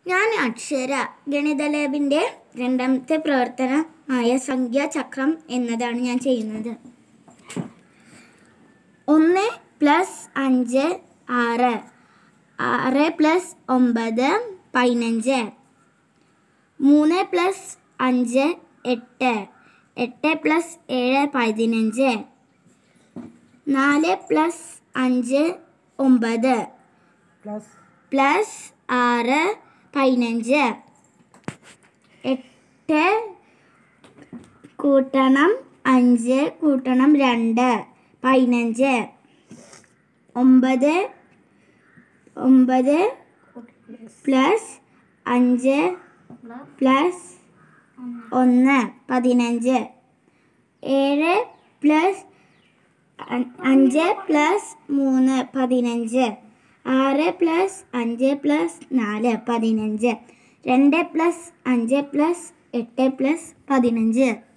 ഞാൻ അക്ഷര ഗണിത ലാബിൻ്റെ രണ്ടാമത്തെ പ്രവർത്തനമായ സംഖ്യാചക്രം എന്നതാണ് ഞാൻ ചെയ്യുന്നത് ഒന്ന് പ്ലസ് അഞ്ച് ആറ് ആറ് പ്ലസ് ഒമ്പത് പതിനഞ്ച് മൂന്ന് പ്ലസ് അഞ്ച് എട്ട് എട്ട് പ്ലസ് ഏഴ് പതിനഞ്ച് നാല് പ്ലസ് അഞ്ച് ഒമ്പത് പ്ലസ് പ്ലസ് ആറ് പതിനഞ്ച് എട്ട് കൂട്ടണം അഞ്ച് കൂട്ടണം രണ്ട് പതിനഞ്ച് ഒമ്പത് ഒമ്പത് പ്ലസ് അഞ്ച് പ്ലസ് ഒന്ന് പതിനഞ്ച് ഏഴ് പ്ലസ് അ- അഞ്ച് പ്ലസ് മൂന്ന് പതിനഞ്ച് ആറ് പ്ലസ് അഞ്ച് പ്ലസ് നാല് പതിനഞ്ച് രണ്ട് പ്ലസ് അഞ്ച് പ്ലസ് എട്ട് പ്ലസ് പതിനഞ്ച്